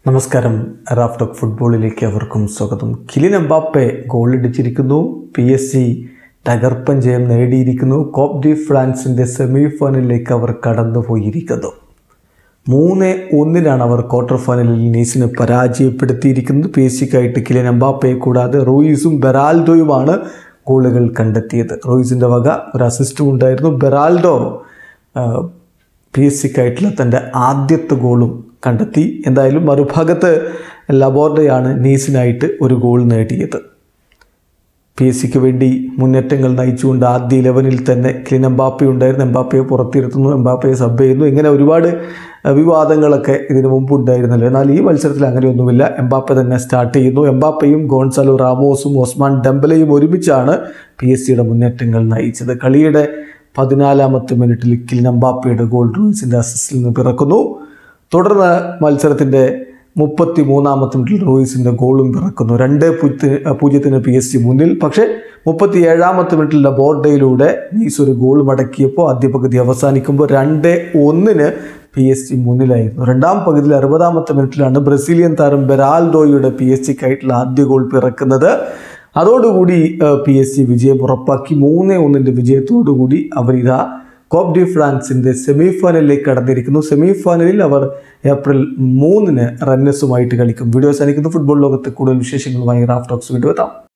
നമസ്കാരം റാഫ്റ്റോക്ക് ഫുട്ബോളിലേക്ക് അവർക്കും സ്വാഗതം കിലിൻ എംബാപ്പെ ഗോളടിച്ചിരിക്കുന്നു പി എസ് സി തകർപ്പൻ ജയം നേടിയിരിക്കുന്നു കോപ്പ് ഡി ഫ്രാൻസിൻ്റെ സെമി ഫൈനലിലേക്ക് അവർ കടന്നുപോയിരിക്കുന്നു മൂന്ന് ഒന്നിനാണ് അവർ ക്വാർട്ടർ ഫൈനലിൽ നീസിനെ പരാജയപ്പെടുത്തിയിരിക്കുന്നത് പി എസ് സിക്കായിട്ട് കിലിൻ എംബാപ്പയെ കൂടാതെ റോയിസും ബെറാൽഡോയുമാണ് ഗോളുകൾ കണ്ടെത്തിയത് റോയിസിൻ്റെ വക ഒരു അസിസ്റ്റും ഉണ്ടായിരുന്നു ബെറാൽഡോ പി എസ് സിക്കായിട്ടുള്ള തൻ്റെ ആദ്യത്തെ ഗോളും കണ്ടെത്തി എന്തായാലും മറുഭാഗത്ത് ലബോർഡയാണ് നീസിനായിട്ട് ഒരു ഗോൾ നേടിയത് പി എസ് സിക്ക് വേണ്ടി മുന്നേറ്റങ്ങൾ നയിച്ചുകൊണ്ട് ആദ്യ ഇലവനിൽ തന്നെ ക്ലിൻ എംബാപ്പെ ഉണ്ടായിരുന്നു എംബാപ്പയെ പുറത്തിരുത്തുന്നു എംബാപ്പയെ സബ് ചെയ്യുന്നു ഇങ്ങനെ ഒരുപാട് അഹ്, വിവാദങ്ങളൊക്കെ ഇതിനു മുമ്പ് ഉണ്ടായിരുന്നല്ലോ എന്നാൽ ഈ മത്സരത്തിൽ അങ്ങനെയൊന്നുമില്ല എംബാപ്പെ തന്നെ സ്റ്റാർട്ട് ചെയ്യുന്നു എംബാപ്പയും ഗോൺസാലോ റാമോസും ഓസ്മാൻ ഡംബലയും ഒരുമിച്ചാണ് പി എസ് സിയുടെ മുന്നേറ്റങ്ങൾ നയിച്ചത് കളിയുടെ പതിനാലാമത്തെ മിനിറ്റിൽ കിലിൻ എംബാപ്പയുടെ ഗോൾ റൂയിസിൻ്റെ അസിസ്റ്റിൽ നിന്ന് പിറക്കുന്നു തുടർന്ന് മത്സരത്തിൻ്റെ മുപ്പത്തി മൂന്നാമത്തെ മിനിറ്റിൽ റോയിസിൻ്റെ ഗോളും പിറക്കുന്നു രണ്ട് പൂജ്യത്തിന് പൂജ്യത്തിന് പി എസ് സി മുന്നിൽ പക്ഷേ മുപ്പത്തി ഏഴാമത്തെ മിനിറ്റിൽ ലബോർഡയിലൂടെ നീസ് ഒരു ഗോൾ മടക്കിയപ്പോൾ ആദ്യ പകുതി അവസാനിക്കുമ്പോൾ രണ്ട് ഒന്നിന് പി എസ് സി മുന്നിലായിരുന്നു രണ്ടാം പകുതിയിൽ അറുപതാമത്തെ മിനിറ്റിലാണ് ബ്രസീലിയൻ താരം ബെറാൽഡോയുടെ പി എസ് സിക്കായിട്ടുള്ള ആദ്യ ഗോൾ പിറക്കുന്നത് അതോടുകൂടി പി എസ് സി വിജയം ഉറപ്പാക്കി മൂന്ന് ഒന്നിൻ്റെ വിജയത്തോടുകൂടി അവരിതാ കോപ്പ് ഡി ഫ്രാൻസിൻ്റെ സെമി ഫൈനലിലേക്ക് കടന്നിരിക്കുന്നു സെമി ഫൈനലിൽ അവർ ഏപ്രിൽ മൂന്നിന് റന്നസുമായിട്ട് കളിക്കും വീഡിയോ സാധിക്കുന്നു ഫുട്ബോൾ ലോകത്തെ കൂടുതൽ വിശേഷങ്ങളുമായി റാഫ് ടോക്സ് വീണ്ടും എത്താം